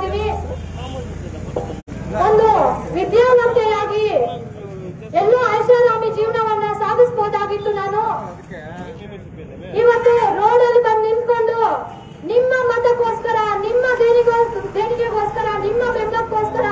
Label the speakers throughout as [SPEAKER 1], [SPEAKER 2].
[SPEAKER 1] ಇದೀವಿ ಒಂದು ವಿದ್ಯಾವಂತೆಯಾಗಿ ಎಲ್ಲೋ ಐಷಾರಾಮಿ ಜೀವನವನ್ನ ಸಾಧಿಸಬಹುದಾಗಿತ್ತು ನಾನು ಇವತ್ತು ರೋಡಲ್ಲಿ ಬಂದು ನಿಂತ್ಕೊಂಡು ನಿಮ್ಮ ಮತಕ್ಕೋಸ್ಕರ ನಿಮ್ಮ ದೇಣಿಗೋ- ದೇಣಿಗೆಗೋಸ್ಕರ ನಿಮ್ಮ ಬೆಂಬಲಕ್ಕೋಸ್ಕರ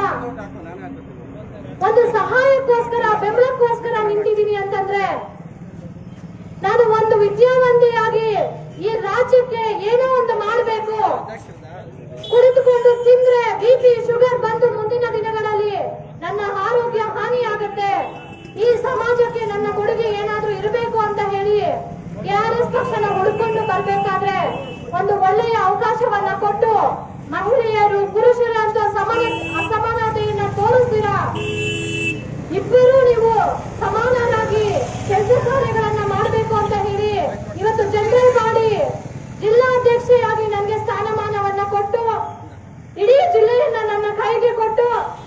[SPEAKER 1] ಒಂದು ಸಹಾಯಕ್ಕೋಸ್ಕರ ಬೆಂಬಲಕ್ಕೋಸ್ಕರ ನಿಂತಿದ್ದೀನಿ ಅಂತಂದ್ರೆ ನಾನು ಒಂದು ವಿದ್ಯಾವಂತೆಯಾಗಿ ಈ ರಾಜ್ಯಕ್ಕೆ ಏನೋ ಒಂದು ಮಾಡಬೇಕು ಕುಳಿತುಕೊಂಡು ತಿಂದ್ರೆ ಬಿಪಿ ಶುಗರ್ ಬಂದು ಮುಂದಿನ ದಿನಗಳಲ್ಲಿ ನನ್ನ ಆರೋಗ್ಯ ಹಾನಿಯಾಗುತ್ತೆ ಈ ಸಮಾಜಕ್ಕೆ ನನ್ನ ಕೊಡುಗೆ ಏನಾದ್ರೂ ಇರಬೇಕು ಅಂತ ಹೇಳಿ ಕೆಆರ್ಎಸ್ ಪಕ್ಷನ ಹುಡುಕೊಂಡು ಬರ್ಬೇಕಾದ್ರೆ ಒಂದು ಒಳ್ಳೆಯ ಅವಕಾಶವನ್ನ ಕೊಟ್ಟು ಮಹಿಳೆಯರು ಪುರುಷರ ಅಂತ ಸಮಾನ ಅಸಮಾನತೆಯನ್ನ ತೋರಿಸ್ತೀರಾ ಇಬ್ಬರು ನೀವು ಸಮಾನರಾಗಿ ಕೆಲಸ ಕಾರ್ಯಗಳನ್ನ ಮಾಡಬೇಕು ಅಂತ ಹೇಳಿ ಇವತ್ತು ಜನರಲ್ ಬಾಡಿ ಜಿಲ್ಲಾಧ್ಯಕ್ಷೆಯಾಗಿ ನನಗೆ ಸ್ಥಾನಮಾನವನ್ನ ಕೊಟ್ಟು ಇಡೀ ಜಿಲ್ಲೆಯನ್ನ ನನ್ನ ಕೈಗೆ ಕೊಟ್ಟು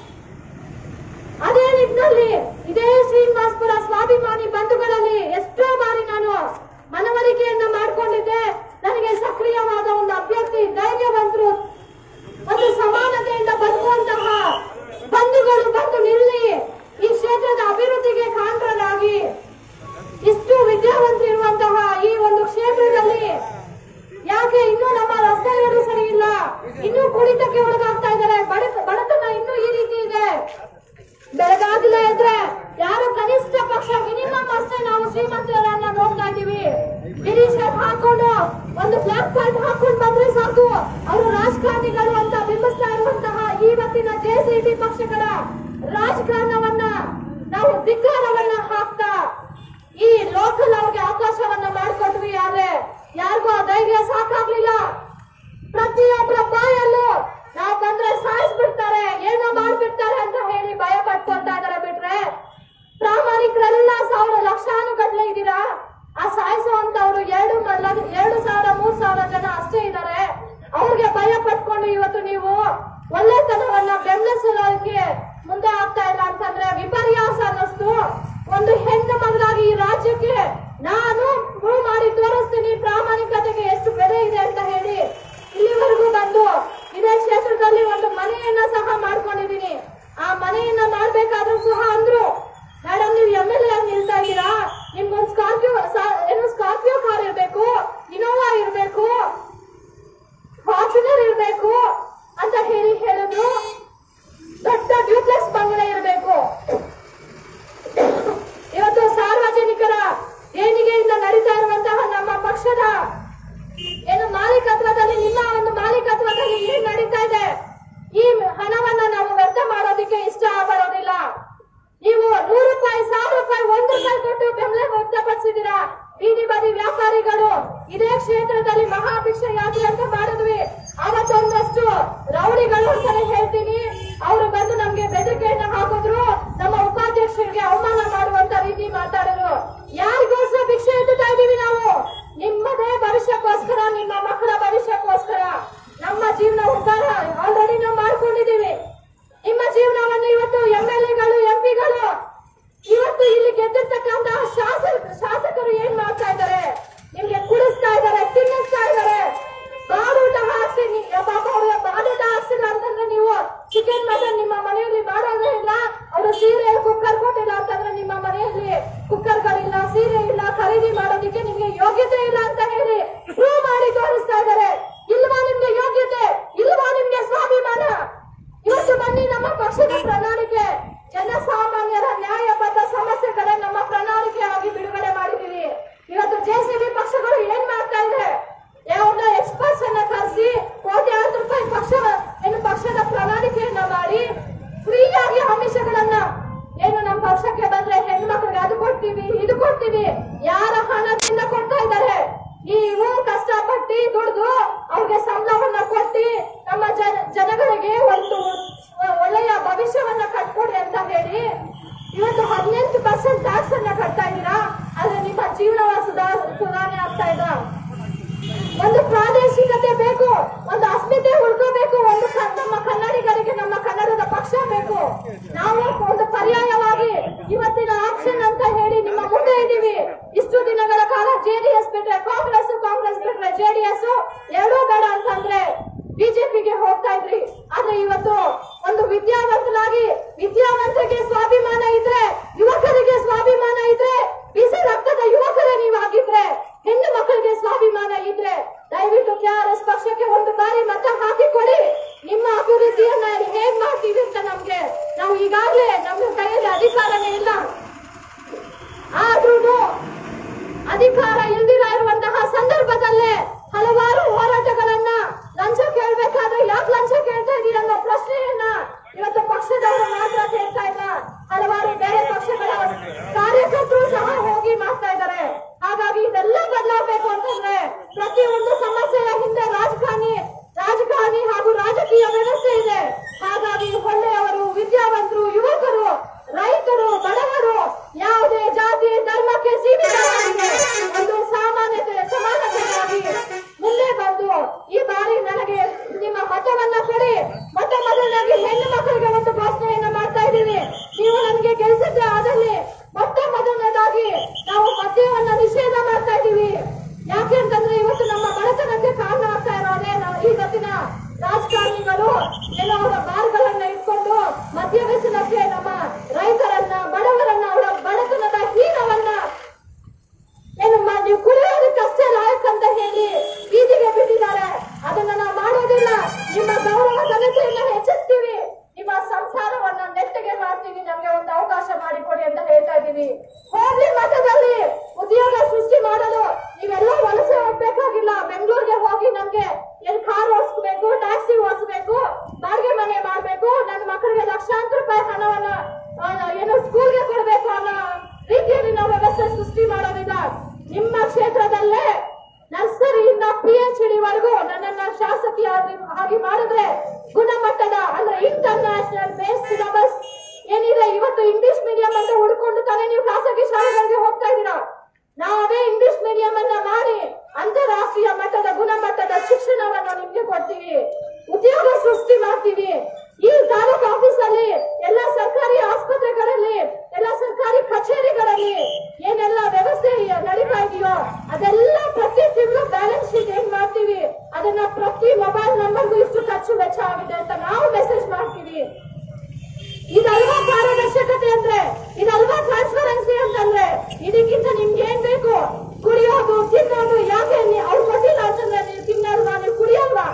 [SPEAKER 1] ಅದೇ ನಿಟ್ಟಿನಲ್ಲಿ ಇದೇ ಶ್ರೀನಿವಾಸ್ಪುರ ಸ್ವಾಭಿಮಾನಿ ಬಂಧುಗಳಲ್ಲಿ ಎಷ್ಟೋ ಬಾರಿ ನಾನು ಮನವರಿಕೆಯನ್ನ ಮಾಡ್ಕೊಂಡಿದ್ದೆ ನನಗೆ ಸಕ್ರಿಯವಾದ ಒಂದು ಅಭ್ಯರ್ಥಿ ಧೈರ್ಯವಂತರು ಒಂದು ಸಮಾನತೆಯಿಂದ ಬದುಕುವಂತಹ ಬಂಧುಗಳು ಬಂದು ನಿಲ್ಲಿ ಈ ಕ್ಷೇತ್ರದ ಅಭಿವೃದ್ಧಿಗೆ ಕಾರಣರಾಗಿ ಇಷ್ಟು ವಿದ್ಯಾವಂತರು ಇರುವಂತಹ ಈ ಒಂದು ಕ್ಷೇತ್ರದಲ್ಲಿ ಯಾಕೆ ಇನ್ನೂ ನಮ್ಮ ರಸ್ತೆಗಳು ಸರಿ ಇಲ್ಲ ಇನ್ನೂ ಕುಡಿತಕ್ಕೆ ಒಳಗಾಗ್ತಾ ಇದ್ದಾರೆ ಬಡ- ಬಡತನ ಇನ್ನೂ ಈ ರೀತಿ ಇದೆ ಬೆಳಗಾಗಿಲ್ಲ ಇದ್ರೆ ಯಾರು ಕನಿಷ್ಠ ಪಕ್ಷ ಮಿನಿಮಮ್ ಅಷ್ಟೇ ನಾವು ಶ್ರೀಮಂತರನ್ನ ನೋಡ್ತಾ ಇದೀವಿ ಬಿಳಿ ಶರ್ಟ್ ಹಾಕೊಂಡು ಒಂದು ಬ್ಲಾಕ್ ಪ್ಯಾಂಟ್ ಹಾಕೊಂಡು ಬಂದ್ರೆ ಸಾಕು ಅವರು ರಾಜಕಾರಣಿಗಳು ಅಂತ ಬಿಂಬಿಸ್ತಾ ಇರುವಂತಹ ಇವತ್ತಿನ ಜೆಸಿಬಿ ಪಕ್ಷಗಳ ರಾಜಕಾರಣವನ್ನ ನಾವು ಧಿಕ್ಕಾರವನ್ನ ಹಾಕ್ತಾ ಈ ಲೋಕಲ್ ಅವ್ರಿಗೆ ಅವಕಾಶವನ್ನ ಮಾಡಿಕೊಟ್ವಿ ಆದ್ರೆ ಯಾರಿಗೂ ಆ ಧೈರ್ಯ ಸಾಕಾಗ್ಲಿಲ್ಲ ಪ್ರತಿಯೊಬ್ಬರ ಬಾಯಲ್ಲೂ ನಾವು ಬಂದ್ರೆ ಸಾಯಿಸ್ಬಿಡ್ತಾರೆ ಏನೋ ಮಾಡ್ಬಿಡ್ತಾರೆ ಅಂತ ಹೇಳಿ ಭಯ ಪಟ್ಕೊಳ್ತಾ ಇದಾರೆ ಬಿಟ್ರೆ ಪ್ರಾಮಾಣಿಕರೆಲ್ಲ ಸಾವಿರ ಲಕ್ಷಾನುಗಟ್ಲೆ ಇದ್ದೀರಾ ಆ ಸಾಯಿಸುವಂತವ್ರು ಎರಡು ಮ- ಎರಡು ಸಾವಿರ ಮೂರ್ ಸಾವಿರ ಜನ ಅಷ್ಟೇ ಇದ್ದಾರೆ ಅವ್ರಿಗೆ ಭಯ ಪಟ್ಕೊಂಡು ಇವತ್ತು ನೀವು ಒಳ್ಳೆತನವನ್ನ ಬೆಂಬಲಿಸೋದಕ್ಕೆ ಮುಂದೆ ಆಗ್ತಾ ಇಲ್ಲ ಅಂತಂದ್ರೆ ವಿಪರ್ಯಾಸ ಅನ್ನಿಸ್ತು ಒಂದು ಹೆಣ್ಣು ಮಗಳಾಗಿ ಈ ರಾಜ್ಯಕ್ಕೆ ನಾನು ಪ್ರೂವ್ ಮಾಡಿ ತೋರಿಸ್ತೀನಿ ಪ್ರಾಮಾಣಿಕತೆಗೆ ಎಷ್ಟು ಬೆಲೆ ಇದೆ ಅಂತ ಹೇಳಿ ಇಲ್ಲಿವರೆಗೂ ಬಂದು ಇದೇ ಕ್ಷೇತ್ರದಲ್ಲಿ ಒಂದು ಮನೆಯನ್ನ ಸಹ ಮಾಡ್ಕೊಂಡಿದೀನಿ ಆ ಮನೆಯನ್ನ ಮಾಡ್ಬೇಕಾದ್ರೂ ಸಹ ಅಂದ್ರು ಮೇಡಮ್ ನೀವು ಎಂ ಎಲ್ ಎ ನಿಲ್ತಾ ಇದ್ದೀರಾ ನಿಮ್ಗೊಂದು ಸ್ಕಾರ್ಪಿಯೋ ಏನು ಸ್ಕಾರ್ಪಿಯೋ ಕಾರ್ ಇರ್ಬೇಕು ಇನೋವಾ ಇರ್ಬೇಕು ಫಾರ್ಚುನರ್ ಇರ್ಬೇಕು ಅಂತ ಹೇಳಿ ಹೇಳಿದ್ರು ದೊಡ್ಡ ಡ್ಯೂಪ್ಲೆಕ್ಸ್ ಬಂಗಲೆ ಇರಬೇಕು ಇವತ್ತು ಸಾರ್ವಜನಿಕರ ದೇಣಿಗೆಯಿಂದ ನಡೀತಾ ಇರುವಂತಹ ನಮ್ಮ ಪಕ್ಷದ ಏನು ಮಾಲೀಕತ್ವದಲ್ಲಿ ನಿಮ್ಮ ಒಂದು ಮಾಲೀಕತ್ವದಲ್ಲಿ ಏನ್ ನಡೀತಾ ಇದೆ ಈ ಹಣವನ್ನ ನಾವು ವ್ಯರ್ಥ ಮಾಡೋದಕ್ಕೆ ಇಷ್ಟ ಪಡೋದಿಲ್ಲ ನೀವು ನೂರು ರೂಪಾಯಿ ಸಾವಿರ ರೂಪಾಯಿ ಒಂದು ರೂಪಾಯಿ ಕೊಟ್ಟು ಬೆಂಬಲ ವ್ಯಕ್ತಪಡಿಸಿದ್ದೀರಾ ಬೀದಿ ಬದಿ ವ್ಯಾಪಾರಿಗಳು ಇದೇ ಕ್ಷೇತ್ರದಲ್ಲಿ ಮಹಾಭಿಕ್ಷೆ ಯಾತ್ರೆ ಅಂತ ಮಾಡಿದ್ವಿ ಅವತ್ತೊಂದಷ್ಟು ರೌಡಿಗಳು ಅಂತಾನೆ ಹೇಳ್ತೀನಿ ಅವರು ಬಂದು ನಮ್ಗೆ ಬೆದರಿಕೆಯನ್ನ ಹಾಕಿದ್ರು ನಮ್ಮ ಉಪಾಧ್ಯಕ್ಷರಿಗೆ ಅವಮಾನ ಮಾಡುವಂತ ರೀತಿ ಮಾತಾಡಿದ್ರು ಯಾರಿಗೋಸ್ಕರ ಭಿಕ್ಷೆ ಎತ್ತುತ್ತಾ ಇದೀವಿ ನಾವು ನಿಮ್ಮದೇ ಭವಿಷ್ಯಕ್ಕೋಸ್ಕರ ನಿಮ್ಮ ಮಕ್ಕಳ ಭವಿಷ್ಯಕ್ಕೋಸ್ಕರ ನಮ್ಮ ಜೀವನ ಉದ್ಧಾರ ಆಲ್ರೆಡಿ ನಾವು ಮಾಡ್ಕೊಂಡಿದೀವಿ ನಿಮ್ಮ ಜೀವನವನ್ನು ಇವತ್ತು ಎಂ ಎಲ್ ಎಗಳು ಎಂಪಿಗಳು ಇವತ್ತು ಇಲ್ಲಿ ಗೆದ್ದಿರ್ತಕ್ಕಂತಹ ಶಾಸಕ ಶಾಸಕರು ಏನ್ ಮಾಡ್ತಾ ಇದ್ದಾರೆ ನಿಮ್ಗೆ ಕುಡಿಸ್ತಾ ಇದ್ದಾರೆ ತಿನ್ನಿಸ್ತಾ ಇದ್ದಾರೆ ಬಾಡೂಟ ಹಾಕ್ಸಿ ನೀ- ಪಾಪ ಅವ್ರಿಗೆ ಬಾಡೂಟ ಹಾಕ್ಸಿಲ್ಲ ಅಂತಂದ್ರೆ ನೀವು ಚಿಕನ್ ಮಟನ್ ನಿಮ್ಮ ಮನೆಯಲ್ಲಿ ಮಾಡೋದೇ ಇಲ್ಲ ಅವರು ಸೀರೆ ಕುಕ್ಕರ್ ಕೊಟ್ಟಿಲ್ಲ ಅಂತಂದ್ರೆ ನಿಮ್ಮ ಮನೆಯಲ್ಲಿ ಕುಕ್ಕರ್ಗಳಿಲ್ಲ ಸೀರೆ ಇಲ್ಲ ಖರೀದಿ ಮಾಡೋದಕ್ಕೆ ನಿಮ್ಗೆ ಯೋಗ್ಯತೆ ಇಲ್ಲ ಅಂತ ಹೇಳಿ ಪ್ರೂವ್ ಮಾಡಿ ತೋರಿಸ್ತಾ ಇದ್ದಾರೆ ಇಲ್ವಾ ನಿಮ್ಗೆ ಯೋಗ್ಯತೆ ಇಲ್ವಾ ನಿಮ್ಗೆ ಸ್ವಾಭಿಮಾನ ಇವತ್ತು ಬನ್ನಿ ನಮ್ಮ ಪಕ್ಷದ ಪ್ರಣಾಳಿಕೆ ಜನಸಾಮಾನ್ಯರ ನ್ಯಾಯಬದ್ಧ ಸಮಸ್ಯೆಗಳ ನಮ್ಮ ಪ್ರಣಾಳಿಕೆ ಆಗಿ ಬಿಡುಗಡೆ ಮಾಡಿದೀವಿ ಇವತ್ತು ಜೆಸಿಬಿ ಪಕ್ಷಗಳು ಏನ್ ಮಾಡ್ತಾ ಇದೆ ಯಾವ್ದೋ ಎಕ್ಸ್ಪರ್ಟ್ಸ್ ಅನ್ನ ಕರೆಸಿ ಕೋಟ್ಯಾಂತರ ರೂಪಾಯಿ ಪಕ್ಷ ಏನು ಪಕ್ಷದ ಪ್ರಣಾಳಿಕೆಯನ್ನ ಮಾಡಿ ಫ್ರೀಯಾಗಿ ಆಮಿಷಗಳನ್ನ ಏನು ನಮ್ಮ ಪಕ್ಷಕ್ಕೆ ಬಂದ್ರೆ ಹೆಣ್ಮಕ್ಳಿಗೆ ಅದು ಕೊಡ್ತೀವಿ ಇದು ಕೊಡ್ತೀವಿ ಯಾರ ಹಣದಿಂದ ಇದ್ದೀವಿ ಹೋಗ್ಲಿ ಮಠದಲ್ಲಿ ಉದ್ಯೋಗ ಸೃಷ್ಟಿ ಮಾಡಲು ನೀವೆಲ್ಲ ವಲಸೆ ಹೋಗ್ಬೇಕಾಗಿಲ್ಲ ಬೆಂಗಳೂರಿಗೆ ಹೋಗಿ ನಮ್ಗೆ ಏನ್ ಕಾರ್ ಓಡಿಸ್ಬೇಕು ಟ್ಯಾಕ್ಸಿ ಓಡಿಸ್ಬೇಕು ಬಾಡಿಗೆ ಮನೆ ಮಾಡ್ಬೇಕು ನನ್ನ ಮಕ್ಕಳಿಗೆ ಲಕ್ಷಾಂತರ ರೂಪಾಯಿ ಹಣವನ್ನ ಆ, ಏನು ಸ್ಕೂಲ್ಗೆ ಕೊಡ್ಬೇಕು ಅನ್ನೋ ರೀತಿಯಲ್ಲಿ ನಾವು ವ್ಯವಸ್ಥೆ ಸೃಷ್ಟಿ ಮಾಡೋದಿಲ್ಲ ನಿಮ್ಮ ಕ್ಷೇತ್ರದಲ್ಲೇ ನರ್ಸರಿಯಿಂದ ಪಿ ಎಚ್ ಡಿವರೆಗೂ ನನ್ನನ್ನ ಶಾಸಕಿ ಆಗಿ ಆಗಿ ಮಾಡಿದ್ರೆ ಗುಣಮಟ್ಟದ ಅಂದ್ರೆ ಇಂಟರ್ನ್ಯಾಷನಲ್ ಬೇಸ್ ಸಿಲಬಸ್ ಏನಿದೆ ಇವತ್ತು ಇಂಗ್ಲಿಷ್ ಮೀಡಿಯಂ ಅಂತ ಹುಡ್ಕೊಂಡು ತಾನೇ ನೀವು ಖಾಸಗಿ ಶಾಲೆಗಳಿಗೆ ಹೋಗ್ತಾ ಇದ್ದೀರಾ ನಾವು ಅದೇ ಇಂಗ್ಲಿಷ್ ಮೀಡಿಯಂ ಅನ್ನ ಮಾಡಿ ಅಂತಾರಾಷ್ಟ್ರೀಯ ಮಟ್ಟದ ಗುಣಮಟ್ಟದ ಶಿಕ್ಷಣವನ್ನ ನಿಮ್ಗೆ ಕೊಡ್ತೀವಿ ಉದ್ಯೋಗ ಸೃಷ್ಟಿ ಮಾಡ್ತೀವಿ ಈ ತಾಲೂಕು ಆಫೀಸ್ ಅಲ್ಲಿ ಎಲ್ಲ ಸರ್ಕಾರಿ ಆಸ್ಪತ್ರೆಗಳಲ್ಲಿ ಎಲ್ಲ ಸರ್ಕಾರಿ ಕಚೇರಿಗಳಲ್ಲಿ ಏನೆಲ್ಲ ವ್ಯವಸ್ಥೆ ನಡೀತಾ ಇದೆಯೋ ಅದೆಲ್ಲ ಪ್ರತಿ ತಿಂಗಳು ಬ್ಯಾಲೆನ್ಸ್ ಶೀಟ್ ಏನ್ ಮಾಡ್ತೀವಿ ಅದನ್ನ ಪ್ರತಿ ಮೊಬೈಲ್ ನಂಬರ್ಗೂ ಇಷ್ಟು ಖರ್ಚು ವೆಚ್ಚ ಆಗಿದೆ ಅಂತ ನಾವು ಮೆಸೇಜ್ ಮಾಡ್ತೀವಿ ಇದಲ್ವಾ ಪಾರದರ್ಶಕತೆ ಅಂದ್ರೆ ಇದಲ್ವಾ ಟ್ರಾನ್ಸ್ಪರೆನ್ಸಿ ಅಂತಂದ್ರೆ ಇದಕ್ಕಿಂತ ನಿಮ್ಗೆ ಏನ್ ಬೇಕು ಕುಡಿಯೋದು ತಿನ್ನೋದು ಯಾಕೆ ನೀ- ಅವ್ರು ಕೊಟ್ಟಿಲ್ಲ ಅಂತಂದ್ರೆ ನೀವು ತಿನ್ನಲ್ವಾ ನೀವು ಕುಡಿಯಲ್ವಾ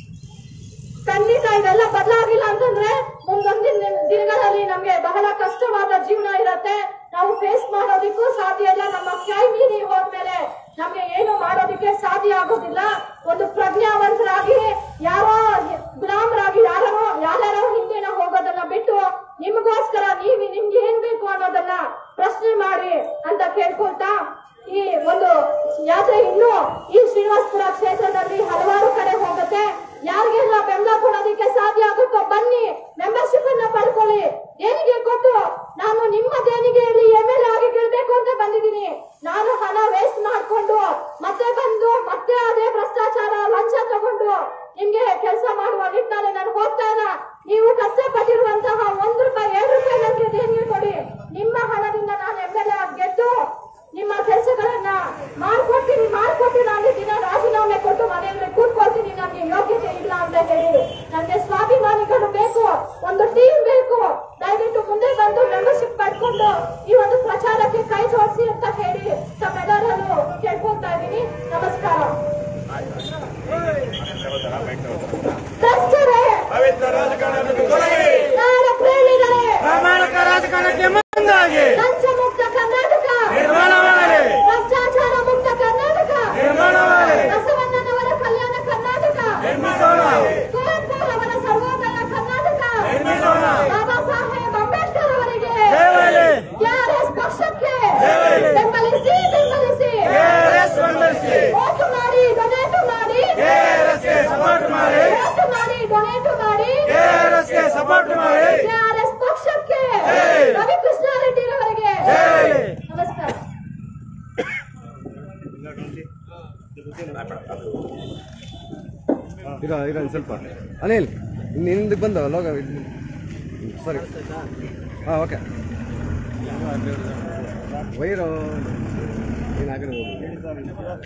[SPEAKER 1] ಖಂಡಿತ ಇದೆಲ್ಲ ಬದಲಾಗಿಲ್ಲ ಅಂತಂದ್ರೆ ಮುಂದೊಂದಿನ ದಿನಗಳಲ್ಲಿ ನಮ್ಗೆ ಬಹಳ ಕಷ್ಟವಾದ ಜೀವನ ಇರತ್ತೆ ನಾವು ಫೇಸ್ ಮಾಡೋದಿಕ್ಕೂ ಸಾಧ್ಯ ಇಲ್ಲ ನಮ್ಮ ಕೈ ಮೀರಿ ಹೋದ್ಮೇಲೆ ನಮ್ಗೆ ಏನು ಮಾಡೋದಿಕ್ಕೆ ಸಾಧ್ಯ ಆಗೋದಿಲ್ಲ ಒಂದು ಪ್ರಜ್ಞಾವಂತರಾಗಿ ಯಾರೋ ಗುಲಾಮರಾಗಿ ಯಾರೋ ಯಾರ್ಯಾರೋ ಹಿಂದೆನ ಹೋಗೋದನ್ನ ಬಿಟ್ಟು ನಿಮಗೋಸ್ಕರ ನೀವ್ ನಿಮ್ಗೆ ಏನ್ ಬೇಕು ಅನ್ನೋದನ್ನ ಪ್ರಶ್ನೆ ಮಾಡಿ ಅಂತ ಕೇಳ್ಕೊಳ್ತಾ ಈ ಒಂದು ಯಾತ್ರೆ ಇನ್ನು ಈ ಶ್ರೀನಿವಾಸಪುರ ಕ್ಷೇತ್ರದಲ್ಲಿ ಹಲವಾರು ಕಡೆ ಹೋಗುತ್ತೆ ಯಾರಿಗೆಲ್ಲ ಬೆಂಬಲ ಕೊಡೋದಕ್ಕೆ ಸಾಧ್ಯ ಆಗುತ್ತೋ ಬನ್ನಿ ಮೆಂಬರ್ಶಿಪ್ ಅನ್ನ ಪಡ್ಕೊಳ್ಳಿ ದೇಣಿಗೆ ಕೊಟ್ಟು ನಾನು ನಿಮ್ಮ ದೇಣಿಗೆಯಲ್ಲಿ ಎಮ್ ಎಲ್ ಆಗಿ ಗೆಲ್ಬೇಕು ಅಂತ ಬಂದಿದ್ದೀನಿ ನಾನು ಹಣ ವೇಸ್ಟ್ ಮಾಡ್ಕೊಂಡು ಮತ್ತೆ ಬಂದು ಮತ್ತೆ ಅದೇ ಭ್ರಷ್ಟಾಚಾರ ಲಂಚ ತಗೊಂಡು ನಿಮ್ಗೆ ಕೆಲಸ ಮಾಡುವ ನಿಟ್ಟಿನಲ್ಲಿ ನಾನು ಹೋಗ್ತಾ ಇಲ್ಲ ನೀವು ಕಷ್ಟಪಟ್ಟಿರುವಂತಹ ಒಂದು ರೂಪಾಯಿ ಎರಡು ರೂಪಾಯಿ ನನಗೆ ದೇಣಿಗೆ ಕೊಡಿ ನಿಮ್ಮ ಹಣದಿಂದ ನಾನು ಎಮ್ ಎಲ್ ಆಗಿ ಗೆದ್ದು ನಿಮ್ಮ ಕೆಲಸಗಳನ್ನ ಮಾಡ್ಕೊಡ್ತೀನಿ ಮಾಡ್ಕೊಡ್ತೀನಿ ಅಂದ್ರೆ ದಿನ ರಾಜೀನಾಮೆ ಕೊಟ್ಟು ಮನೆಯಲ್ಲಿ ಕೂತ್ಕೊಳ್ತೀನಿ ನನಗೆ ಯೋಗ್ಯತೆ ಇಲ್ಲ ಅಂತ ಹೇಳಿ ನನಗೆ ಸ್ವಾಭಿಮಾನಿಗಳು ಬೇಕು ಒಂದು ಟೀಮ್ ಬೇಕು ದಯವಿಟ್ಟು ಮುಂದೆ ಬಂದು ಮೆಂಬರ್ಶಿಪ್ ಪಡ್ಕೊಂಡು ಈ ಒಂದು ಪ್ರಚಾರಕ್ಕೆ ಕೈ ಜೋಡಿಸಿ ಅಂತ ಹೇಳಿ ತಮ್ಮೆಲ್ಲರಲ್ಲೂ ಕೇಳ್ಕೊತಾ ಇದ್ದೀನಿ ನಮಸ್ಕಾರ ಭ್ರಷ್ಟರೇ
[SPEAKER 2] ಪವಿತ್ರ ರಾಜಕಾರಣವನ್ನು ತೊಲಗಿ
[SPEAKER 1] ನಾಡ ಪ್ರೇಮಿಗಳೇ
[SPEAKER 2] ಪ್ರಾಮಾಣಿಕ ರಾಜಕಾರಣಕ್ಕೆ ಮುಂದಾಗಿ
[SPEAKER 1] ಲಂಚ ಮುಕ್ತ ಕರ್ನಾಟಕ
[SPEAKER 2] ನಿರ್ಮಾಣವಾಗಲಿ
[SPEAKER 1] ಭ್ರಷ್ಟಾಚಾರ ಮುಕ್ತ ಕರ್ನಾಟಕ
[SPEAKER 2] ನಿರ್ಮಾಣವಾಗಲಿ
[SPEAKER 1] ಬಸವಣ್ಣನವರ ಕಲ್ಯಾಣ ಕರ್ನಾಟಕ
[SPEAKER 2] ನಿರ್ಮಿಸೋಣ
[SPEAKER 1] ಕುವೆಂಪು ಅವರ ಸರ್ವೋದಯ ಕರ್ನಾಟಕ
[SPEAKER 2] ನಿರ್ಮಿಸೋಣ
[SPEAKER 1] ಬಾಬಾ ಸಾಹೇಬ್ ಅಂಬೇಡ್ಕರ್ ಅವರಿಗೆ
[SPEAKER 2] ಜಯವಾಗಲಿ
[SPEAKER 1] ಕೆಆರ್ಎಸ್ ಪಕ್ಷಕ್ಕೆ
[SPEAKER 2] ಜಯವಾಗಲಿ.
[SPEAKER 1] ಬೆಂಬಲಿಸಿ ಬೆಂಬಲಿಸಿ
[SPEAKER 2] ಕೆಆರ್ಎಸ್ ಬೆಂಬಲಿಸಿ
[SPEAKER 1] ಓಟು ಮಾಡಿ ಡೊನೇಟ್ ಮಾಡಿ
[SPEAKER 2] ಕೆಆರ್ಎಸ್ಗೆ ಸಪೋರ್ಟ್ ಮಾಡಿ
[SPEAKER 1] ಓಟು ಮಾಡಿ ಡೊನೇಟ್ ಮಾಡಿ
[SPEAKER 2] ಕೆಆರ್ಎಸ್ಗೆ ಸಪೋರ್ಟ್ ಮಾಡಿ
[SPEAKER 1] ಕೆಆರ್ಎಸ್ ಪಕ್ಷಕ್ಕೆ
[SPEAKER 2] ಜೈ.
[SPEAKER 1] ರವಿಕೃಷ್ಣ ರೆಡ್ಡಿ ಅವರಿಗೆ
[SPEAKER 2] ಜಯವಾಗಲಿ.
[SPEAKER 1] ನಮಸ್ಕಾರ
[SPEAKER 3] ಇರೋ ಇರೋ ಒಂದ್ ಸ್ವಲ್ಪ ಅನಿಲ್ ನಿಂದು ಬಂದವ ಲೋಗ ಸರಿ ಹಾಂ ಓಕೆ ವೈರೋ ನೀನು ಆ ಕಡೆ ಹೋಗು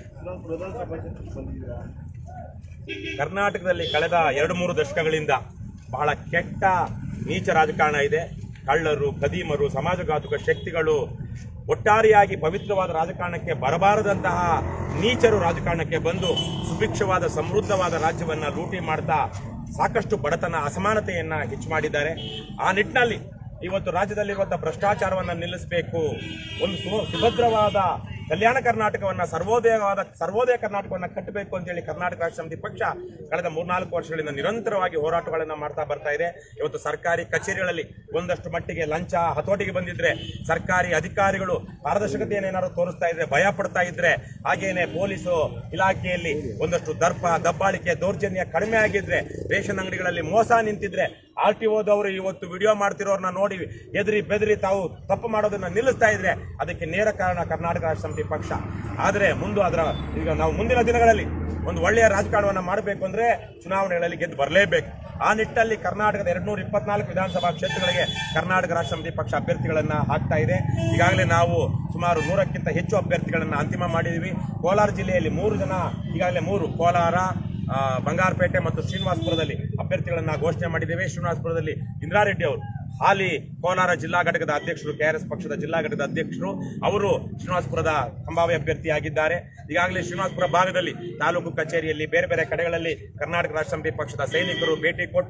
[SPEAKER 4] ಕರ್ನಾಟಕದಲ್ಲಿ ಕಳೆದ ಎರಡು ಮೂರು ದಶಕಗಳಿಂದ ಬಹಳ ಕೆಟ್ಟ ನೀಚ ರಾಜಕಾರಣ ಇದೆ ಕಳ್ಳರು ಖದೀಮರು ಸಮಾಜಘಾತುಕ ಶಕ್ತಿಗಳು ಒಟ್ಟಾರೆಯಾಗಿ ಪವಿತ್ರವಾದ ರಾಜಕಾರಣಕ್ಕೆ ಬರಬಾರದಂತಹ ನೀಚರು ರಾಜಕಾರಣಕ್ಕೆ ಬಂದು ಸುಭಿಕ್ಷವಾದ ಸಮೃದ್ಧವಾದ ರಾಜ್ಯವನ್ನ ಲೂಟಿ ಮಾಡ್ತಾ ಸಾಕಷ್ಟು ಬಡತನ ಅಸಮಾನತೆಯನ್ನ ಹೆಚ್ಚು ಮಾಡಿದ್ದಾರೆ ಆ ನಿಟ್ಟಿನಲ್ಲಿ ಇವತ್ತು ರಾಜ್ಯದಲ್ಲಿರುವಂತಹ ಭ್ರಷ್ಟಾಚಾರವನ್ನ ನಿಲ್ಲಿಸಬೇಕು ಒಂದು ಸು- ಸುಭದ್ರವಾದ ಕಲ್ಯಾಣ ಕರ್ನಾಟಕವನ್ನ ಸರ್ವೋದಯವಾದ ಸರ್ವೋದಯ ಕರ್ನಾಟಕವನ್ನ ಕಟ್ಟಬೇಕು ಅಂತೇಳಿ ಕರ್ನಾಟಕ ರಾಷ್ಟ್ರ ಸಮಿತಿ ಪಕ್ಷ ಕಳೆದ ಮೂರ್ನಾಲ್ಕು ವರ್ಷಗಳಿಂದ ನಿರಂತರವಾಗಿ ಹೋರಾಟಗಳನ್ನ ಮಾಡ್ತಾ ಬರ್ತಾ ಇದೆ ಇವತ್ತು ಸರ್ಕಾರಿ ಕಚೇರಿಗಳಲ್ಲಿ ಒಂದಷ್ಟು ಮಟ್ಟಿಗೆ ಲಂಚ ಹತೋಟಿಗೆ ಬಂದಿದ್ರೆ ಸರ್ಕಾರಿ ಅಧಿಕಾರಿಗಳು ಪಾರದರ್ಶಕತೆಯನ್ನು ಏನಾದ್ರು ತೋರಿಸ್ತಾ ಇದ್ರೆ ಭಯ ಪಡ್ತಾ ಇದ್ರೆ ಹಾಗೇನೆ ಪೊಲೀಸು ಇಲಾಖೆಯಲ್ಲಿ ಒಂದಷ್ಟು ದರ್ಪ ದಬ್ಬಾಳಿಕೆ ದೌರ್ಜನ್ಯ ಕಡಿಮೆ ಆಗಿದ್ರೆ ರೇಷನ್ ಅಂಗಡಿಗಳಲ್ಲಿ ಮೋಸ ನಿಂತಿದ್ರೆ ಆರ್ ಟಿ ಓದವರು ಇವತ್ತು ವಿಡಿಯೋ ಮಾಡ್ತಿರೋರ್ನ ನೋಡಿ ಎದುರಿ ಬೆದರಿ ತಾವು ತಪ್ಪು ಮಾಡೋದನ್ನ ನಿಲ್ಲಿಸ್ತಾ ಇದ್ರೆ ಅದಕ್ಕೆ ನೇರ ಕಾರಣ ಕರ್ನಾಟಕ ರಾಷ್ಟ್ರ ಸಮಿತಿ ಪಕ್ಷ ಆದರೆ ಮುಂದೆ ಅದರ ಈಗ ನಾವು ಮುಂದಿನ ದಿನಗಳಲ್ಲಿ ಒಂದು ಒಳ್ಳೆಯ ರಾಜಕಾರಣವನ್ನ ಮಾಡಬೇಕು ಅಂದ್ರೆ ಚುನಾವಣೆಗಳಲ್ಲಿ ಗೆದ್ದು ಬರಲೇಬೇಕು ಆ ನಿಟ್ಟಲ್ಲಿ ಕರ್ನಾಟಕದ ಎರಡ್ನೂರ ಇಪ್ಪತ್ನಾಲ್ಕು ವಿಧಾನಸಭಾ ಕ್ಷೇತ್ರಗಳಿಗೆ ಕರ್ನಾಟಕ ರಾಷ್ಟ್ರ ಸಮಿತಿ ಪಕ್ಷ ಅಭ್ಯರ್ಥಿಗಳನ್ನ ಹಾಕ್ತಾ ಇದೆ ಈಗಾಗಲೇ ನಾವು ಸುಮಾರು ನೂರಕ್ಕಿಂತ ಹೆಚ್ಚು ಅಭ್ಯರ್ಥಿಗಳನ್ನ ಅಂತಿಮ ಮಾಡಿದೀವಿ ಕೋಲಾರ ಜಿಲ್ಲೆಯಲ್ಲಿ ಮೂರು ಜನ ಈಗಾಗಲೇ ಮೂರು ಕೋಲಾರ ಆ, ಬಂಗಾರಪೇಟೆ ಮತ್ತು ಶ್ರೀನಿವಾಸಪುರದಲ್ಲಿ ಅಭ್ಯರ್ಥಿಗಳನ್ನ ಘೋಷಣೆ ಮಾಡಿದ್ದೇವೆ ಶ್ರೀನಿವಾಸಪುರದಲ್ಲಿ ಇಂದ್ರಾರೆಡ್ಡಿ ಅವರು ಹಾಲಿ ಕೋಲಾರ ಜಿಲ್ಲಾ ಘಟಕದ ಅಧ್ಯಕ್ಷರು ಕೆಆರ್ಎಸ್ ಪಕ್ಷದ ಜಿಲ್ಲಾ ಘಟಕದ ಅಧ್ಯಕ್ಷರು ಅವರು ಶ್ರೀನಿವಾಸಪುರದ ಸಂಭಾವ್ಯ ಅಭ್ಯರ್ಥಿಯಾಗಿದ್ದಾರೆ ಈಗಾಗಲೇ ಶ್ರೀನಿವಾಸಪುರ ಭಾಗದಲ್ಲಿ ತಾಲೂಕು ಕಚೇರಿಯಲ್ಲಿ ಬೇರೆ ಬೇರೆ ಕಡೆಗಳಲ್ಲಿ ಕರ್ನಾಟಕ ರಾಷ್ಟ್ರ ಸಮಿತಿ ಪಕ್ಷದ ಸೈನಿಕರು ಭೇಟಿ ಕೊಟ್ಟು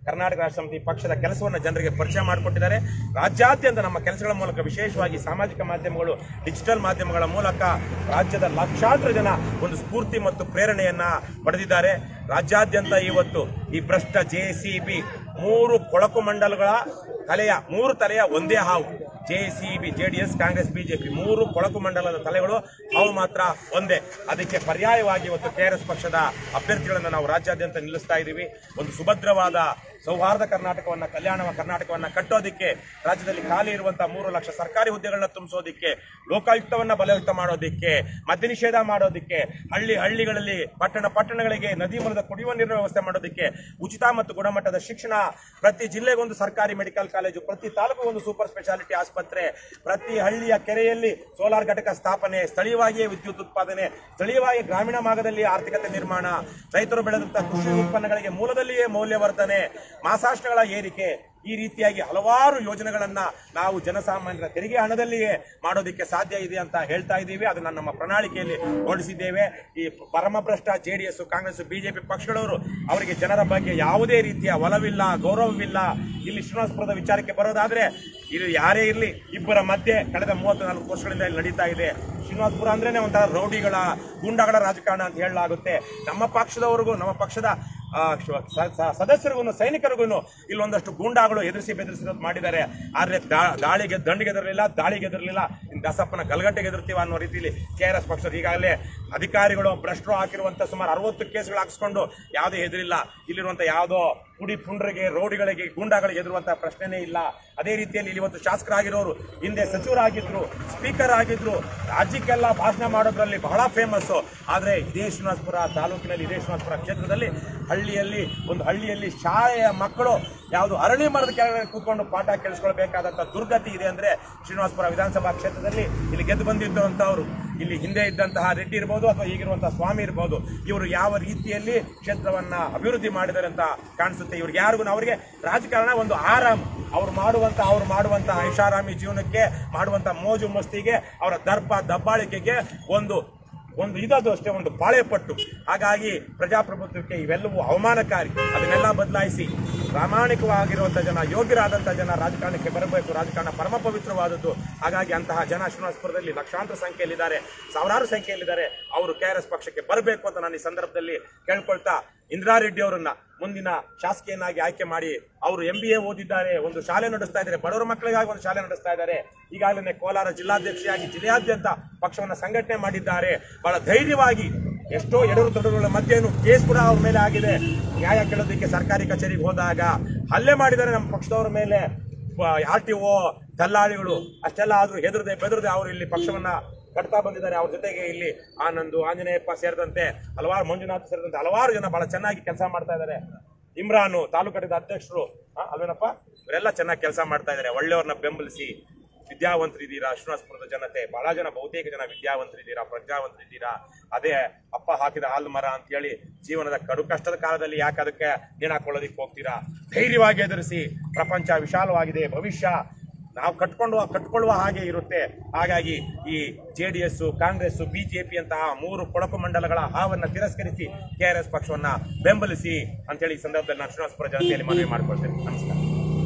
[SPEAKER 4] ಕರ್ನಾಟಕ ರಾಷ್ಟ್ರ ಸಮಿತಿ ಪಕ್ಷದ ಕೆಲಸವನ್ನು ಜನರಿಗೆ ಪರಿಚಯ ಮಾಡಿಕೊಟ್ಟಿದ್ದಾರೆ ರಾಜ್ಯಾದ್ಯಂತ ನಮ್ಮ ಕೆಲಸಗಳ ಮೂಲಕ ವಿಶೇಷವಾಗಿ ಸಾಮಾಜಿಕ ಮಾಧ್ಯಮಗಳು ಡಿಜಿಟಲ್ ಮಾಧ್ಯಮಗಳ ಮೂಲಕ ರಾಜ್ಯದ ಲಕ್ಷಾಂತರ ಜನ ಒಂದು ಸ್ಫೂರ್ತಿ ಮತ್ತು ಪ್ರೇರಣೆಯನ್ನ ಪಡೆದಿದ್ದಾರೆ ರಾಜ್ಯಾದ್ಯಂತ ಇವತ್ತು ಈ ಭ್ರಷ್ಟ ಜೆ ಸಿ ಬಿ ಮೂರು ಕೊಳಕು ಮಂಡಲಗಳ ತಲೆಯ ಮೂರು ತಲೆಯ ಒಂದೇ ಹಾವು J C B JDS Congress BJP ಮೂರು ಕೊಳಕು ಮಂಡಲದ ತಲೆಗಳು ಅವು ಮಾತ್ರ ಒಂದೇ ಅದಕ್ಕೆ ಪರ್ಯಾಯವಾಗಿ ಇವತ್ತು ಕೆಆರ್ಎಸ್ ಪಕ್ಷದ ಅಭ್ಯರ್ಥಿಗಳನ್ನು ನಾವು ರಾಜ್ಯಾದ್ಯಂತ ನಿಲ್ಲಿಸ್ತಾ ಇದ್ದೀವಿ ಒಂದು ಸುಭದ್ರವಾದ ಸೌಹಾರ್ದ ಕರ್ನಾಟಕವನ್ನ ಕಲ್ಯಾಣ ಕರ್ನಾಟಕವನ್ನ ಕಟ್ಟೋದಿಕ್ಕೆ ರಾಜ್ಯದಲ್ಲಿ ಖಾಲಿ ಇರುವಂತಹ ಮೂರು ಲಕ್ಷ ಸರ್ಕಾರಿ ಹುದ್ದೆಗಳನ್ನ ತುಂಬಿಸೋದಿಕ್ಕೆ ಲೋಕಾಯುಕ್ತವನ್ನ ಬಲಯುಕ್ತ ಮಾಡೋದಿಕ್ಕೆ ಮದ್ಯ ನಿಷೇಧ ಮಾಡೋದಿಕ್ಕೆ ಹಳ್ಳಿ ಹಳ್ಳಿಗಳಲ್ಲಿ ಪಟ್ಟಣ ಪಟ್ಟಣಗಳಿಗೆ ನದಿ ಮೂಲದ ಕುಡಿಯುವ ನೀರಿನ ವ್ಯವಸ್ಥೆ ಮಾಡೋದಿಕ್ಕೆ ಉಚಿತ ಮತ್ತು ಗುಣಮಟ್ಟದ ಶಿಕ್ಷಣ ಪ್ರತಿ ಜಿಲ್ಲೆಗೊಂದು ಸರ್ಕಾರಿ ಮೆಡಿಕಲ್ ಕಾಲೇಜು ಪ್ರತಿ ತಾಲೂಕು ಒಂದು ಸೂಪರ್ ಸ್ಪೆಷಾಲಿಟಿ ಆಸ್ಪತ್ರೆ ಪ್ರತಿ ಹಳ್ಳಿಯ ಕೆರೆಯಲ್ಲಿ ಸೋಲಾರ್ ಘಟಕ ಸ್ಥಾಪನೆ ಸ್ಥಳೀಯವಾಗಿಯೇ ವಿದ್ಯುತ್ ಉತ್ಪಾದನೆ ಸ್ಥಳೀಯವಾಗಿ ಗ್ರಾಮೀಣ ಭಾಗದಲ್ಲಿ ಆರ್ಥಿಕತೆ ನಿರ್ಮಾಣ ರೈತರು ಬೆಳೆದಂತಹ ಕೃಷಿ ಉತ್ಪನ್ನಗಳಿಗೆ ಮೂಲದಲ್ಲಿಯೇ ಮೌಲ್ಯವರ್ಧನೆ ಮಾಸಾಶನಗಳ ಏರಿಕೆ ಈ ರೀತಿಯಾಗಿ ಹಲವಾರು ಯೋಜನೆಗಳನ್ನ ನಾವು ಜನಸಾಮಾನ್ಯರ ತೆರಿಗೆ ಹಣದಲ್ಲಿಯೇ ಮಾಡೋದಕ್ಕೆ ಸಾಧ್ಯ ಇದೆ ಅಂತ ಹೇಳ್ತಾ ಇದ್ದೀವಿ ಅದನ್ನ ನಮ್ಮ ಪ್ರಣಾಳಿಕೆಯಲ್ಲಿ ಹೊರಡಿಸಿದ್ದೇವೆ ಈ ಪರಮಭ್ರಷ್ಟ ಜೆಡಿಎಸ್ ಕಾಂಗ್ರೆಸ್ ಬಿಜೆಪಿ ಪಕ್ಷಗಳವರು ಅವರಿಗೆ ಜನರ ಬಗ್ಗೆ ಯಾವುದೇ ರೀತಿಯ ಒಲವಿಲ್ಲ ಗೌರವವಿಲ್ಲ ಇಲ್ಲಿ ಶ್ರೀನಿವಾಸಪುರದ ವಿಚಾರಕ್ಕೆ ಬರೋದಾದ್ರೆ ಇಲ್ಲಿ ಯಾರೇ ಇರಲಿ ಇಬ್ಬರ ಮಧ್ಯೆ ಕಳೆದ ಮೂವತ್ತು ನಾಲ್ಕು ವರ್ಷಗಳಿಂದ ಇಲ್ಲಿ ನಡೀತಾ ಇದೆ ಶ್ರೀನಿವಾಸಪುರ ಅಂದ್ರೇನೆ ಒಂಥರ ರೌಡಿಗಳ ಗೂಂಡಾಗಳ ರಾಜಕಾರಣ ಅಂತ ಹೇಳಲಾಗುತ್ತೆ ನಮ್ಮ ಪಕ್ಷದವರೆಗೂ ನಮ್ಮ ಪಕ್ಷದ ಆ, ಶ- ಸ- ಸ- ಸದಸ್ಯರಿಗೂ ಸೈನಿಕರಿಗೂ ಇಲ್ಲೊಂದಷ್ಟು ಗೂಂಡಾಗಳು ಎದುರಿಸಿ ಬೆದರಿಸಿರೋದು ಮಾಡಿದ್ದಾರೆ ಆದ್ರೆ ದಾ- ದಾಳಿಗೆ ದಂಡಿಗೆ ಎದುರಲಿಲ್ಲ ದಾಳಿಗೆ ಎದುರಲಿಲ್ಲ ಇನ್ನು ದಸಪ್ಪನ ಗಲಗಟ್ಟೆಗೆ ಎದುರ್ತೀವ ಅನ್ನೋ ರೀತಿಯಲ್ಲಿ ಕೆ ಆರ್ ಎಸ್ ಪಕ್ಷರು ಈಗಾಗಲೇ ಅಧಿಕಾರಿಗಳು ಭ್ರಷ್ಟರು ಹಾಕಿರುವಂತ ಸುಮಾರು ಅರವತ್ತು ಕೇಸ್ಗಳು ಹಾಕಿಸ್ಕೊಂಡು ಯಾವುದೇ ಎದುರಿಲ್ಲ ಇಲ್ಲಿರುವಂತ ಯಾವುದೋ ಪುಡಿ ಪುಂಡ್ರಿಗೆ ರೋಡಿಗಳಿಗೆ ಗೂಂಡಾಗಳಿಗೆ ಎದುರುವಂತಹ ಪ್ರಶ್ನೆನೇ ಇಲ್ಲ ಅದೇ ರೀತಿಯಲ್ಲಿ ಇಲ್ಲಿ ಇವತ್ತು ಶಾಸಕರಾಗಿರೋರು ಹಿಂದೆ ಸಚಿವರಾಗಿದ್ರು ಸ್ಪೀಕರ್ ಆಗಿದ್ರು ರಾಜ್ಯಕ್ಕೆಲ್ಲ ಭಾಷಣ ಮಾಡೋದ್ರಲ್ಲಿ ಬಹಳ ಫೇಮಸ್ ಆದ್ರೆ ಇದೇ ಶ್ರೀನಿವಾಸಪುರ ತಾಲೂಕಿನಲ್ಲಿ ಇದೇ ಶ್ರೀನಿವಾಸಪುರ ಕ್ಷೇತ್ರದಲ್ಲಿ ಹಳ್ಳಿಯಲ್ಲಿ ಒಂದು ಹಳ್ಳಿಯಲ್ಲಿ ಶಾಲೆಯ ಮಕ್ಕಳು ಯಾವುದು ಅರಳಿ ಮರದ ಕೆಳಗಡೆ ಕೂತ್ಕೊಂಡು ಪಾಠ ಕೇಳಿಸ್ಕೊಳ್ಬೇಕಾದಂತ ದುರ್ಗತಿ ಇದೆ ಅಂದ್ರೆ ಶ್ರೀನಿವಾಸಪುರ ವಿಧಾನಸಭಾ ಕ್ಷೇತ್ರದಲ್ಲಿ ಇಲ್ಲಿ ಗೆದ್ದು ಬಂದಿದ್ದಂತವರು ಇಲ್ಲಿ ಹಿಂದೆ ಇದ್ದಂತಹ ರೆಡ್ಡಿ ಇರ್ಬೋದು ಅಥವಾ ಈಗಿರುವಂತಹ ಸ್ವಾಮಿ ಇರ್ಬೋದು ಇವರು ಯಾವ ರೀತಿಯಲ್ಲಿ ಕ್ಷೇತ್ರವನ್ನ ಅಭಿವೃದ್ಧಿ ಮಾಡಿದ್ದಾರೆ ಅಂತ ಕಾಣಿಸುತ್ತೆ ಇವ್ರಿಗೆ ಯಾರಿಗೂ ಅವರಿಗೆ ರಾಜಕಾರಣ ಒಂದು ಆರಾಮ್ ಅವ್ರು ಮಾಡುವಂತ ಅವ್ರು ಮಾಡುವಂತ ಐಷಾರಾಮಿ ಜೀವನಕ್ಕೆ ಮಾಡುವಂತ ಮೋಜು ಮಸ್ತಿಗೆ ಅವರ ದರ್ಪ ದಬ್ಬಾಳಿಕೆಗೆ ಒಂದು ಒಂದು ಇದದು ಅಷ್ಟೇ ಒಂದು ಪಾಳೆ ಪಟ್ಟು ಹಾಗಾಗಿ ಪ್ರಜಾಪ್ರಭುತ್ವಕ್ಕೆ ಇವೆಲ್ಲವೂ ಅವಮಾನಕಾರಿ ಅದನ್ನೆಲ್ಲ ಬದಲಾಯಿಸಿ ಪ್ರಾಮಾಣಿಕವಾಗಿರುವಂತಹ ಜನ ಯೋಗ್ಯರಾದಂತಹ ಜನ ರಾಜಕಾರಣಕ್ಕೆ ಬರಬೇಕು ರಾಜಕಾರಣ ಪರಮ ಪವಿತ್ರವಾದದ್ದು ಹಾಗಾಗಿ ಅಂತಹ ಜನ ಶ್ರೀನಿವಾಸಪುರದಲ್ಲಿ ಲಕ್ಷಾಂತರ ಸಂಖ್ಯೆಯಲ್ಲಿದ್ದಾರೆ ಸಾವಿರಾರು ಸಂಖ್ಯೆಯಲ್ಲಿದ್ದಾರೆ ಅವರು ಕೆ ಆರ್ ಎಸ್ ಪಕ್ಷಕ್ಕೆ ಬರಬೇಕು ಅಂತ ನಾನು ಈ ಸಂದರ್ಭದಲ್ಲಿ ಕೇಳ್ಕೊಳ್ತಾ ಇಂದಿರಾ ರೆಡ್ಡಿ ಅವರನ್ನ ಮುಂದಿನ ಶಾಸಕಿಯನ್ನಾಗಿ ಆಯ್ಕೆ ಮಾಡಿ ಅವರು ಎಂ ಬಿ ಎ ಓದಿದ್ದಾರೆ ಒಂದು ಶಾಲೆ ನಡೆಸ್ತಾ ಇದ್ದಾರೆ ಬಡವರ ಮಕ್ಕಳಿಗಾಗಿ ಒಂದು ಶಾಲೆ ನಡೆಸ್ತಾ ಇದ್ದಾರೆ ಈಗಾಗಲೇ ಕೋಲಾರ ಜಿಲ್ಲಾಧ್ಯಕ್ಷೆಯಾಗಿ ಜಿಲ್ಲೆಯಾದ್ಯಂತ ಪಕ್ಷವನ್ನು ಸಂಘಟನೆ ಮಾಡಿದ್ದಾರೆ ಬಹಳ ಧೈರ್ಯವಾಗಿ ಎಷ್ಟೋ ಎಡರು ತೊಡರುಗಳ ಮಧ್ಯೆನೂ ಕೇಸ್ ಕೂಡ ಅವ್ರ ಮೇಲೆ ಆಗಿದೆ ನ್ಯಾಯ ಕೇಳೋದಕ್ಕೆ ಸರ್ಕಾರಿ ಕಚೇರಿಗೆ ಹೋದಾಗ ಹಲ್ಲೆ ಮಾಡಿದ್ದಾರೆ ನಮ್ಮ ಪಕ್ಷದವರ ಮೇಲೆ ಆರ್ ಟಿ ಒ ದಲ್ಲಾಳಿಗಳು ಅಷ್ಟೆಲ್ಲ ಆದ್ರೂ ಹೆದರದೆ ಬೆದರದೆ ಅವರು ಇಲ್ಲಿ ಪಕ್ಷವನ್ನ ಕಟ್ತಾ ಬಂದಿದ್ದಾರೆ ಅವ್ರ ಜೊತೆಗೆ ಇಲ್ಲಿ ಆನಂದು ಆಂಜನೇಯಪ್ಪ ಸೇರಿದಂತೆ ಹಲವಾರು ಮಂಜುನಾಥ್ ಸೇರಿದಂತೆ ಹಲವಾರು ಜನ ಬಹಳ ಚೆನ್ನಾಗಿ ಕೆಲಸ ಮಾಡ್ತಾ ಇದ್ದಾರೆ ಇಮ್ರಾನು ತಾಲೂಕಟ್ಟದ ಅಧ್ಯಕ್ಷರು ಆ, ಅಲ್ವೇನಪ್ಪ ಇವರೆಲ್ಲ ಚೆನ್ನಾಗಿ ಕೆಲಸ ಮಾಡ್ತಾ ಇದ್ದಾರೆ ಒಳ್ಳೆಯವ್ರನ್ನ ಬೆಂಬಲಿಸಿ ವಿದ್ಯಾವಂತರಿದ್ದೀರಾ ಶ್ರೀನಿವಾಸಪುರದ ಜನತೆ ಬಹಳ ಜನ ಬಹುತೇಕ ಜನ ವಿದ್ಯಾವಂತರಿದ್ದೀರಾ ಪ್ರಜ್ಞಾವಂತರಿದ್ದೀರಾ ಅದೇ ಅಪ್ಪ ಹಾಕಿದ ಹಾಲು ಮರ ಅಂತ ಹೇಳಿ ಜೀವನದ ಕಡು ಕಷ್ಟದ ಕಾಲದಲ್ಲಿ ಯಾಕೆ ಅದಕ್ಕೆ ನೇಣು ಹಾಕೊಳ್ಳೋದಿಕ್ಕೆ ಹೋಗ್ತೀರಾ ಧೈರ್ಯವಾಗಿ ಎದುರಿಸಿ ಪ್ರಪಂಚ ವಿಶಾಲವಾಗಿದೆ ಭವಿಷ್ಯ ನಾವು ಕಟ್ಕೊಂಡು ಕಟ್ಕೊಳ್ಳುವ ಹಾಗೆ ಇರುತ್ತೆ ಹಾಗಾಗಿ ಈ J D S Congress BJP ಅಂತಹ ಮೂರು ಕೊಳಕು ಮಂಡಲಗಳ ಹಾವನ್ನ ತಿರಸ್ಕರಿಸಿ ಕೆ ಆರ್ ಎಸ್ ಪಕ್ಷವನ್ನ ಬೆಂಬಲಿಸಿ ಅಂತೇಳಿ ಈ ಸಂದರ್ಭದಲ್ಲಿ ನಾನು ಶ್ರೀನಿವಾಸಪುರ ಜನತೆಯಲ್ಲಿ ಮನವಿ ಮಾಡ್ಕೊಳ್ತೇನೆ ನಮಸ್ಕಾರ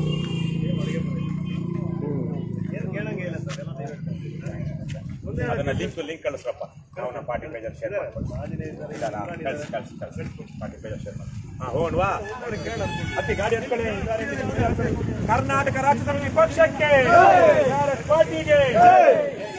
[SPEAKER 4] ಅದನ್ನ ಲಿಂಕ್ ಲಿಂಕ್ ಕಳಿಸ್ರಪ್ಪ ನಾವು ನಮ್ಮ ಪಾರ್ಟಿ ಪೇಜಲ್ಲಿ ಶೇರ್ ಮಾಡ್ಕೊಳ್ತೀವಿ ಕಳಿಸಿ ಕಳಿಸಿ ಕಳಿಸಿ ಪಾರ್ಟಿ ಪೇಜಲ್ಲಿ ಶೇರ್ ಮಾಡಿ ಹಾ ಹೋಗೋಣವಾ ಅತಿ ಗಾಡಿ ಹತ್ಕೊಳ್ಳಿ ಕರ್ನಾಟಕ ರಾಜ್ಯ ಸಮಿತಿ ಪಕ್ಷಕ್ಕೆ ಪಾರ್ಟಿಗೆ